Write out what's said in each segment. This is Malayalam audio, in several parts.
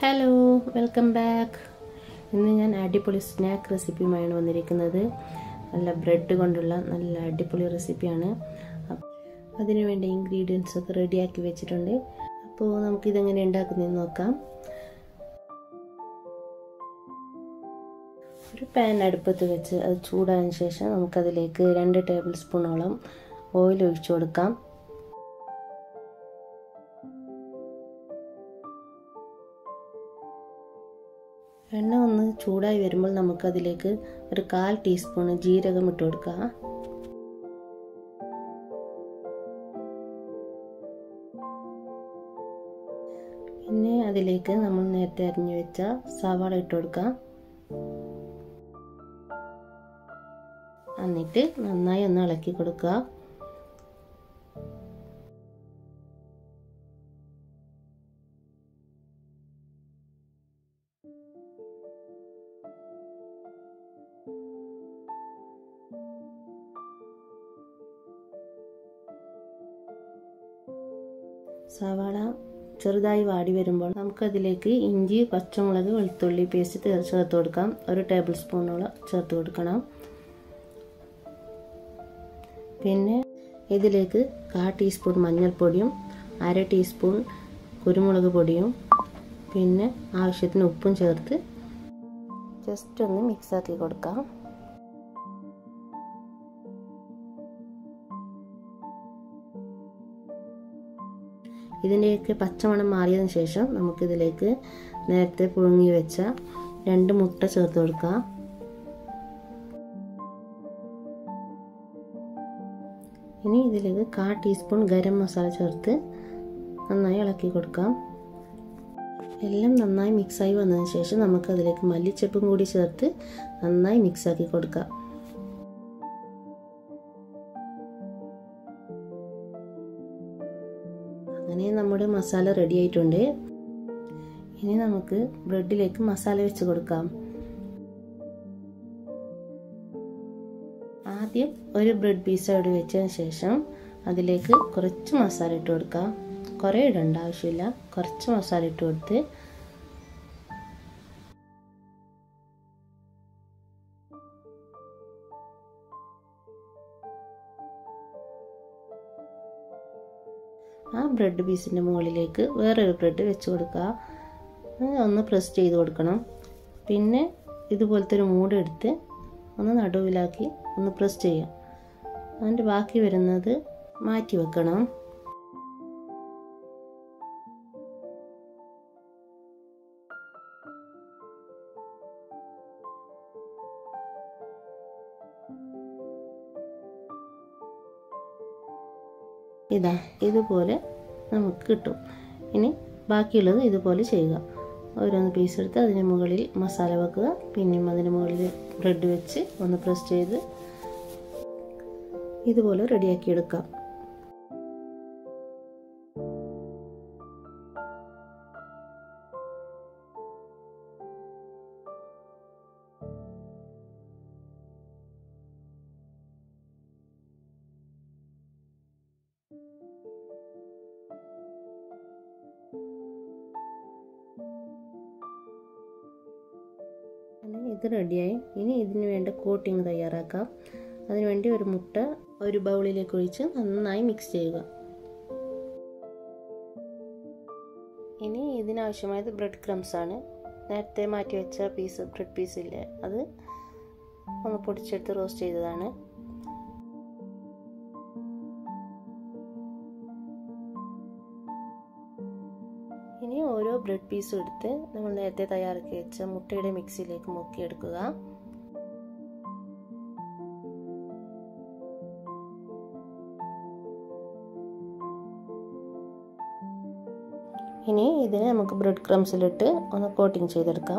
ഹലോ വെൽക്കം ബാക്ക് ഇന്ന് ഞാൻ അടിപൊളി സ്നാക്ക് റെസിപ്പിയുമായാണ് വന്നിരിക്കുന്നത് നല്ല ബ്രെഡ് കൊണ്ടുള്ള നല്ല അടിപൊളി റെസിപ്പിയാണ് അതിനു വേണ്ട ഇൻഗ്രീഡിയൻസ് ഒക്കെ റെഡിയാക്കി വെച്ചിട്ടുണ്ട് അപ്പോൾ നമുക്കിതെങ്ങനെ ഉണ്ടാക്കുന്നതെന്ന് നോക്കാം ഒരു പാൻ അടുപ്പത്ത് വെച്ച് അത് ചൂടായതിനു ശേഷം നമുക്കതിലേക്ക് രണ്ട് ടേബിൾ സ്പൂണോളം ഓയിൽ ഒഴിച്ചു കൊടുക്കാം എണ്ണ ഒന്ന് ചൂടായി വരുമ്പോൾ നമുക്കതിലേക്ക് ഒരു കാൽ ടീസ്പൂൺ ജീരകം ഇട്ട് കൊടുക്കുക പിന്നെ അതിലേക്ക് നമ്മൾ നേരത്തെ അരിഞ്ഞു വെച്ച സവാള ഇട്ട് കൊടുക്കാം എന്നിട്ട് നന്നായി ഒന്ന് ഇളക്കി കൊടുക്കുക സവാള ചെറുതായി വാടി വരുമ്പോൾ നമുക്കതിലേക്ക് ഇഞ്ചി പച്ചമുളക് വെളുത്തുള്ളി പേസ്റ്റ് ചേർത്ത് കൊടുക്കാം ഒരു ടേബിൾ സ്പൂണോളം ചേർത്ത് കൊടുക്കണം പിന്നെ ഇതിലേക്ക് കാ ടീസ്പൂൺ മഞ്ഞൾപ്പൊടിയും അര ടീസ്പൂൺ കുരുമുളക് പൊടിയും പിന്നെ ആവശ്യത്തിന് ഉപ്പും ചേർത്ത് ജസ്റ്റ് ഒന്ന് മിക്സാക്കി കൊടുക്കാം ഇതിൻ്റെയൊക്കെ പച്ചമണം മാറിയതിന് ശേഷം നമുക്കിതിലേക്ക് നേരത്തെ പുഴുങ്ങി വെച്ച രണ്ട് മുട്ട ചേർത്ത് കൊടുക്കാം ഇനി ഇതിലേക്ക് കാ ടീസ്പൂൺ ഗരം മസാല ചേർത്ത് നന്നായി ഇളക്കി കൊടുക്കാം എല്ലാം നന്നായി മിക്സായി വന്നതിന് ശേഷം നമുക്ക് അതിലേക്ക് മല്ലിച്ചപ്പും കൂടി ചേർത്ത് നന്നായി മിക്സാക്കി കൊടുക്കാം അങ്ങനെ നമ്മുടെ മസാല റെഡി ആയിട്ടുണ്ട് ഇനി നമുക്ക് ബ്രെഡിലേക്ക് മസാല വെച്ച് കൊടുക്കാം ആദ്യം ഒരു ബ്രെഡ് പീസ് അവിടെ വെച്ചതിന് ശേഷം അതിലേക്ക് കുറച്ച് മസാല ഇട്ട് കൊടുക്കാം കുറേ ഇടേണ്ട ആവശ്യമില്ല കുറച്ച് മസാല ഇട്ട് കൊടുത്ത് ആ ബ്രെഡ് പീസിൻ്റെ മുകളിലേക്ക് വേറൊരു ബ്രെഡ് വെച്ച് കൊടുക്കുക ഒന്ന് പ്രസ് ചെയ്ത് കൊടുക്കണം പിന്നെ ഇതുപോലത്തെ ഒരു മൂട് എടുത്ത് ഒന്ന് നടുവിലാക്കി ഒന്ന് പ്രസ് ചെയ്യാം അതിൻ്റെ ബാക്കി വരുന്നത് മാറ്റി വെക്കണം ഇതാ ഇതുപോലെ നമുക്ക് കിട്ടും ഇനി ബാക്കിയുള്ളത് ഇതുപോലെ ചെയ്യുക ഓരോന്ന് പീസ് എടുത്ത് അതിന് മുകളിൽ മസാല വെക്കുക പിന്നെയും അതിന് മുകളിൽ ബ്രെഡ് വെച്ച് ഒന്ന് പ്രസ് ചെയ്ത് ഇതുപോലെ റെഡിയാക്കി എടുക്കാം ഇത് റെഡിയായി ഇനി ഇതിന് വേണ്ട കോട്ടിങ് തയ്യാറാക്കാം അതിനുവേണ്ടി ഒരു മുട്ട ഒരു ബൗളിലേക്ക് ഒഴിച്ച് നന്നായി മിക്സ് ചെയ്യുക ഇനി ഇതിനാവശ്യമായത് ബ്രെഡ് ക്രംസ് ആണ് നേരത്തെ മാറ്റി വെച്ച പീസ് ബ്രെഡ് പീസ് ഇല്ലേ അത് ഒന്ന് പൊടിച്ചെടുത്ത് റോസ്റ്റ് ചെയ്തതാണ് ഇനി ഓരോ ബ്രെഡ് പീസും എടുത്ത് നമ്മൾ നേരത്തെ തയ്യാറാക്കി വെച്ച മുട്ടയുടെ മിക്സിയിലേക്ക് മുക്കിയെടുക്കുക ഇനി ഇതിനെ നമുക്ക് ബ്രെഡ് ക്രംസിലിട്ട് ഒന്ന് കോട്ടിങ് ചെയ്തെടുക്കാം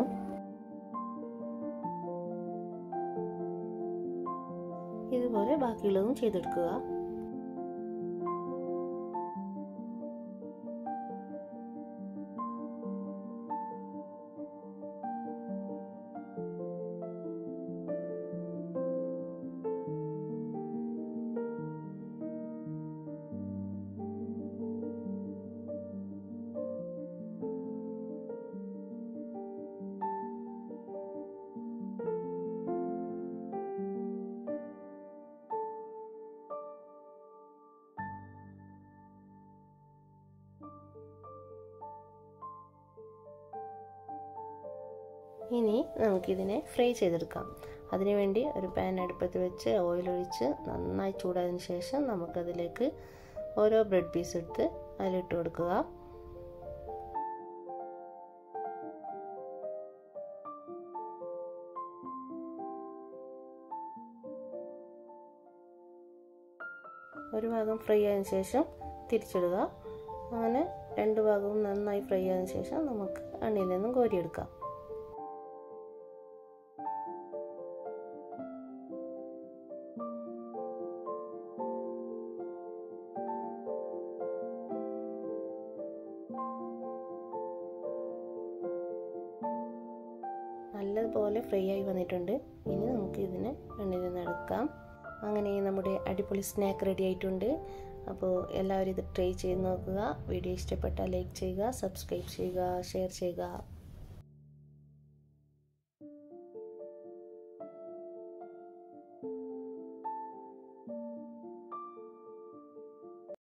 ഇതുപോലെ ബാക്കിയുള്ളതും ചെയ്തെടുക്കുക ഇനി നമുക്കിതിനെ ഫ്രൈ ചെയ്തെടുക്കാം അതിനുവേണ്ടി ഒരു പാൻ അടുപ്പത്ത് വെച്ച് ഓയിൽ ഒഴിച്ച് നന്നായി ചൂടായതിനു ശേഷം നമുക്കതിലേക്ക് ഓരോ ബ്രെഡ് പീസ് എടുത്ത് അതിലിട്ട് കൊടുക്കുക ഒരു ഭാഗം ഫ്രൈ ആയതിനു ശേഷം തിരിച്ചിടുക അങ്ങനെ രണ്ട് ഭാഗവും നന്നായി ഫ്രൈ ആയതിനു ശേഷം നമുക്ക് എണ്ണയിൽ നിന്നും കോരിയെടുക്കാം നല്ലതുപോലെ ഫ്രൈ ആയി വന്നിട്ടുണ്ട് ഇനി നമുക്ക് ഇതിനെ എണ്ണയിൽ നിന്ന് എടുക്കാം അങ്ങനെ നമ്മുടെ അടിപൊളി സ്നാക്ക് റെഡി ആയിട്ടുണ്ട് അപ്പോൾ എല്ലാവരും ഇത് ട്രൈ ചെയ്ത് നോക്കുക വീഡിയോ ഇഷ്ടപ്പെട്ടാൽ ലൈക്ക് ചെയ്യുക സബ്സ്ക്രൈബ് ചെയ്യുക ഷെയർ ചെയ്യുക